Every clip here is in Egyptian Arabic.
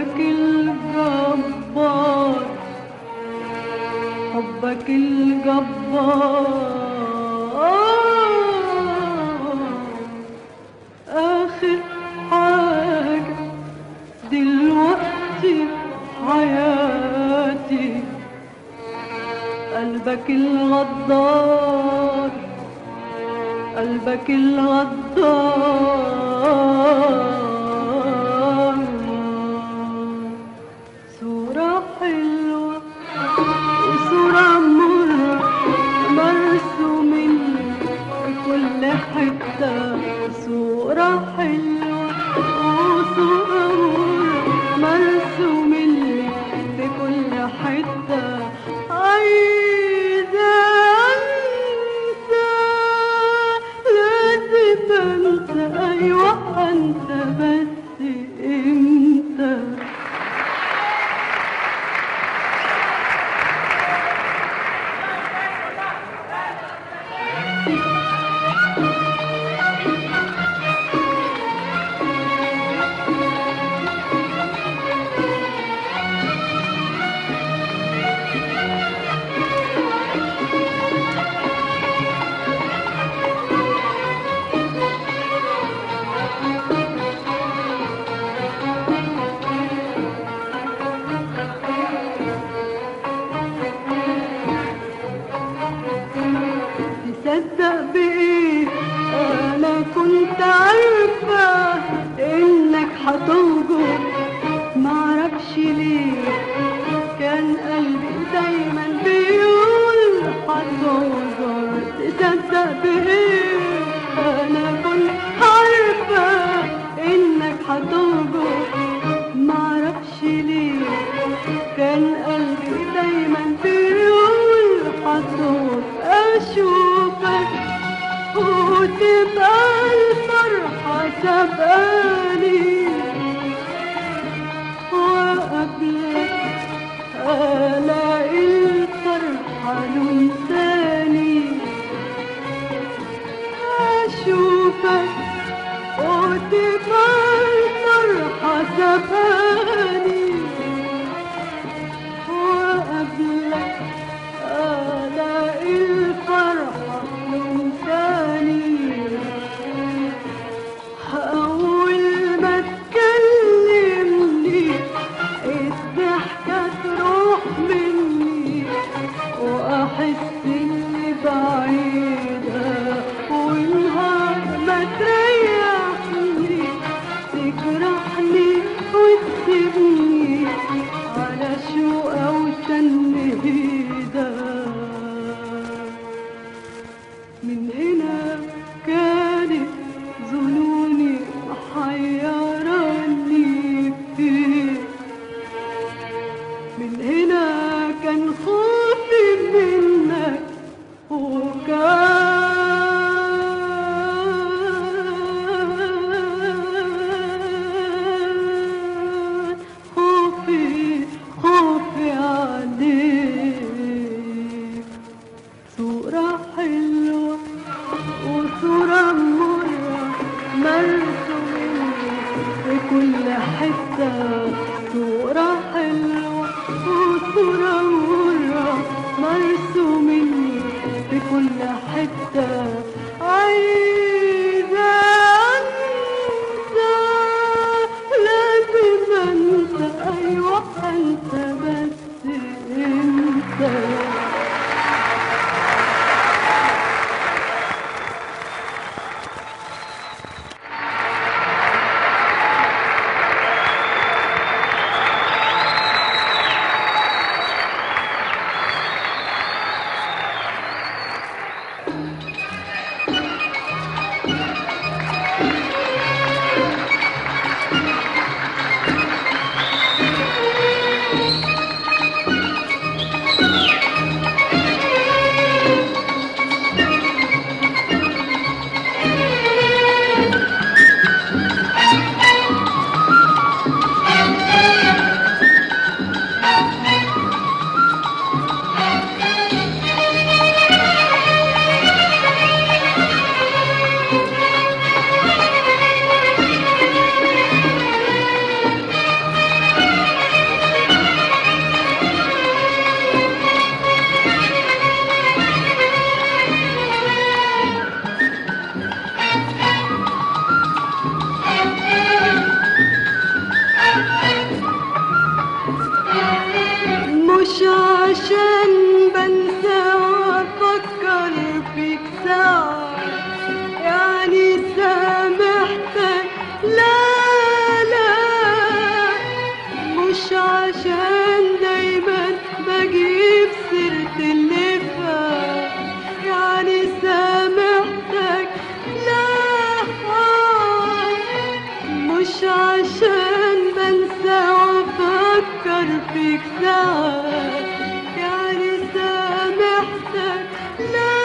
حبك الجبار حبك الجبار آخر حاجة دلوقتي في حياتي قلبك الغدار قلبك الغدار صورة حلوة وصورة مرة مرسومين في كل حتة صورة حلوة وصورة مرة مرسومين في كل حتة عايزة أنسى لازم أنسى أيوة أنسى بس إمتى تصدق بإيه أنا كنت عارفة إنك هتهجر معرفش ليه كان قلبي دايما بيقول هتهجر تصدق بإيه أنا كنت عارفة إنك هتهجر معرفش ليه كان قلبي دايما بيقول هتهجر أشوفك وتبقى الفرحة سبقاني وقبلك ألاقي الفرحة لون تاني أشوفك وتبقى الفرحة سبقاني وقبلك ألاقي الفرحة لون تاني أول ما تكلمني الضحكة تروح مني وأحس إني بعيدة والنهار ما تريحني تجرحني وتسيبني على شوقة وتنهيدة من هنا كانت ظنوني حيراني فيك من هنا كان خوفي منك وكان خوفي خوفي عليك صورة حلوة وصورة مرة مرسومين في كل حتة صورة حلوة وصورة مرة مرسومين في كل حتة عايزة أنسى لازم أنسى أيوة أنسى بس أنسى عشان بنسى وافكر فيك ساعات يعني سامحتك لا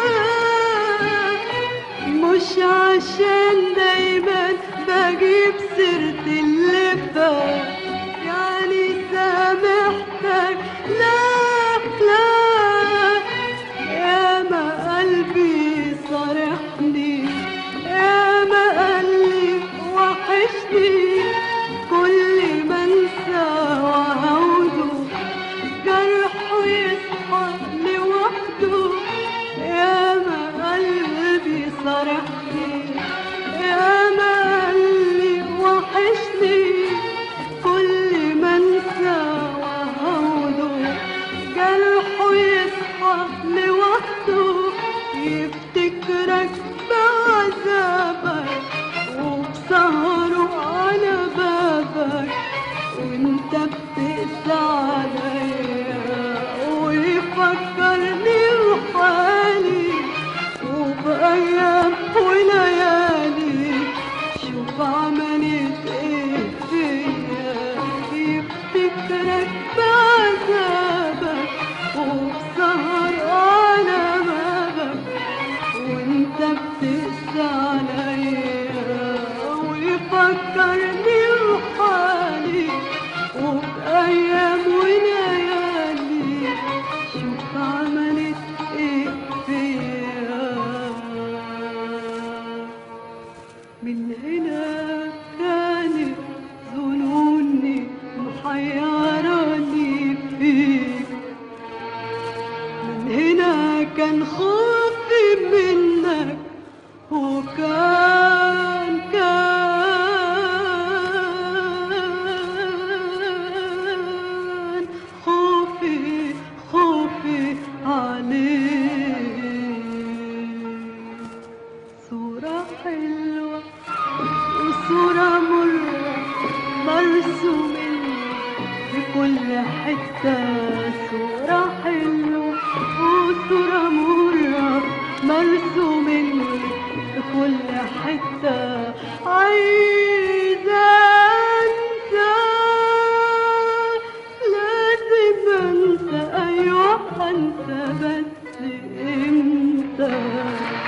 مش عشان دايما بجيب سيرة اللي فات يعني سامحتك لا لا يا ما قلبي صارحني يا ما قلبي وحشني كل ما انسى وعوده جرحه يصحى لوحده يا ما قلبي صارحني يا ما قلبي وحشني كل ما انسى وهوده جرحه يصحى لوحده يفتكرك بعذابك وبسهره على بابك وانت بتقسى عليا ويفكرني بحالي وبأيام وليالي شوف عملت ايه فيا يفتكرك بعذابك وبسهر على بابك وانت بتقسى عليا ويفكرني بحالي وبأيام وليالي شوف عملت ايه فيا من هنا كانت ظنوني محيراني فيك من هنا كان خوفي منك وكان كان خوفي خوفي عليك صورة حلوة وصورة مرة مرسومين في كل حتة صورة حلوة وصورة مرة مرسومين في كل حتة عايزة انت لازم انت ايوه انت بس انت